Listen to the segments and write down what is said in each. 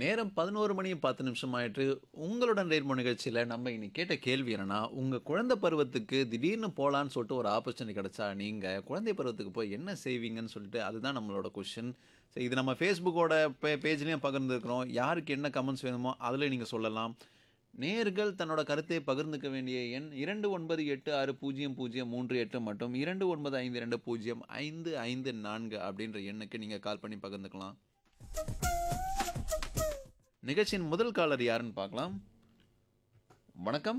நேரம் பதினோரு மணி பத்து நிமிஷம் ஆயிட்டு உங்களுடன் ரேட்மோ நிகழ்ச்சியில் நம்ம இன்னைக்கு கேட்ட கேள்வி என்னன்னா உங்கள் குழந்தை பருவத்துக்கு திடீர்னு போகலான்னு சொல்லிட்டு ஒரு ஆப்பர்ச்சுனிட்டி கிடைச்சா நீங்கள் குழந்தை பருவத்துக்கு போய் என்ன செய்வீங்கன்னு சொல்லிட்டு அதுதான் நம்மளோட கொஷின் ஸோ இது நம்ம ஃபேஸ்புக்கோட பே பேஜ்லேயும் பகிர்ந்துருக்கிறோம் யாருக்கு என்ன கமெண்ட்ஸ் வேணுமோ அதில் நீங்கள் சொல்லலாம் நேர்கள் தன்னோட கருத்தை பகிர்ந்துக்க வேண்டிய எண் இரண்டு ஒன்பது எட்டு ஆறு பூஜ்ஜியம் பூஜ்ஜியம் மூன்று எட்டு மற்றும் இரண்டு ஒன்பது ஐந்து இரண்டு பூஜ்ஜியம் ஐந்து ஐந்து நான்கு அப்படின்ற எண்ணுக்கு நீங்கள் கால் பண்ணி பகிர்ந்துக்கலாம் நிகழ்ச்சியின் முதல் காலர் யாருன்னு பார்க்கலாம் வணக்கம்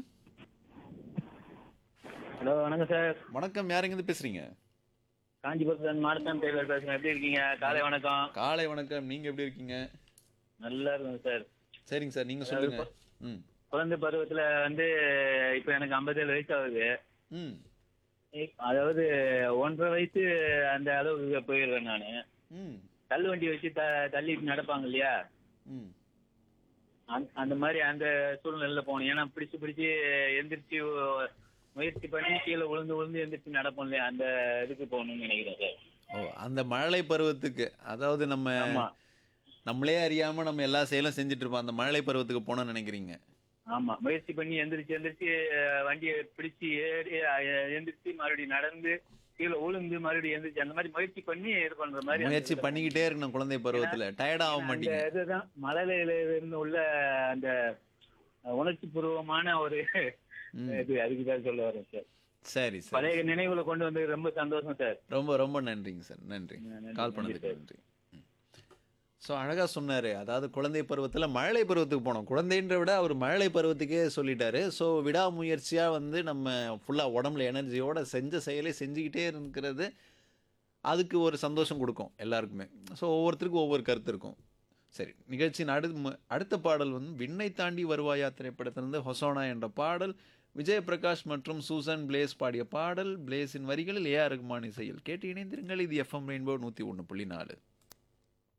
ஹலோ வணக்கம் சார் வணக்கம் யாருங்கிருந்து பேசுறீங்க காஞ்சிபுரத்தில் மாடத்தான் டெய்லர் பேசுறேன் எப்படி இருக்கீங்க காலை வணக்கம் காலை வணக்கம் நீங்க எப்படி இருக்கீங்க நல்லா இருக்கும் சார் சரிங்க சார் நீங்க சொல்லுங்க ம் குழந்தை பருவத்துல வந்து இப்போ எனக்கு ஐம்பத்தேழு வயசு ஆகுது ம் அதாவது ஒன்றரை வயசு அந்த அளவுக்கு போயிடுவேன் நான் ம் தள்ளு வண்டி வச்சு த தள்ளிட்டு நடப்பாங்க இல்லையா ம் அந்த- அந்த மாதிரி அந்த சூழ்நிலையில போகணும் ஏன்னா பிடிச்சு பிடிச்சு எந்திரிச்சு ஒ- முயற்சி பண்ணி கீழே விழுந்து விழுந்து எந்திரிச்சு நடப்போம் இல்லையா அந்த இதுக்கு போகணும்னு நினைக்கிறேன் சார் ஓ அந்த மழலை பருவத்துக்கு அதாவது நம்ம ஆமா நம்மளே அறியாம நம்ம எல்லா செயலும் செஞ்சுட்டு இருப்போம் அந்த மழலை பருவத்துக்கு போனோம்னு நினைக்கிறீங்க ஆமா முயற்சி பண்ணி எந்திரிச்சு எந்திரிச்சு அஹ், வண்டியை பிடிச்சு ஏறி அஹ், எந்திரிச்சு மறுபடியும் நடந்து கீழே உளுந்து மறுபடியும் எந்திரிச்சு அந்த மாதிரி முயற்சி பண்ணி இது பண்ற மாதிரி முயற்சி பண்ணிக்கிட்டே இருக்கணும் குழந்தை பருவத்துல டயர்ட் ஆக அந்த மாட்டீங்க இதுதான் மலையில இருந்து உள்ள அந்த உணர்ச்சி பூர்வமான ஒரு ம். இது அதுக்கு தான் சொல்ல வரேன் சார் சரி சார் பழைய நினைவுல கொண்டு வந்து ரொம்ப சந்தோஷம் சார் ரொம்ப ரொம்ப நன்றிங்க சார் நன்றி நன்றி, கால் நன்றி பண்ணதுக்கு சார். நன்றி ஸோ அழகாக சொன்னார் அதாவது குழந்தை பருவத்தில் மழலை பருவத்துக்கு போனோம் குழந்தைன்ற விட அவர் மழலை பருவத்துக்கே சொல்லிட்டாரு ஸோ விடாமுயற்சியாக வந்து நம்ம ஃபுல்லாக உடம்புல எனர்ஜியோட செஞ்ச செயலை செஞ்சுக்கிட்டே இருக்கிறது அதுக்கு ஒரு சந்தோஷம் கொடுக்கும் எல்லாருக்குமே ஸோ ஒவ்வொருத்தருக்கும் ஒவ்வொரு கருத்து இருக்கும் சரி நிகழ்ச்சியின் அடு ம- அடுத்த பாடல் வந்து விண்ணை தாண்டி வருவாயா திரைப்படத்திலிருந்து ஹொசோனா என்ற பாடல் விஜயபிரகாஷ் மற்றும் சூசன் பிளேஸ் பாடிய பாடல் பிளேஸின் வரிகளில் ஏஆர் ரகுமான் இசையில் கேட்டு இணைந்திருங்கள் இது எஃப்எம் ரெயின்போ நூற்றி ஒன்று புள்ளி நாலு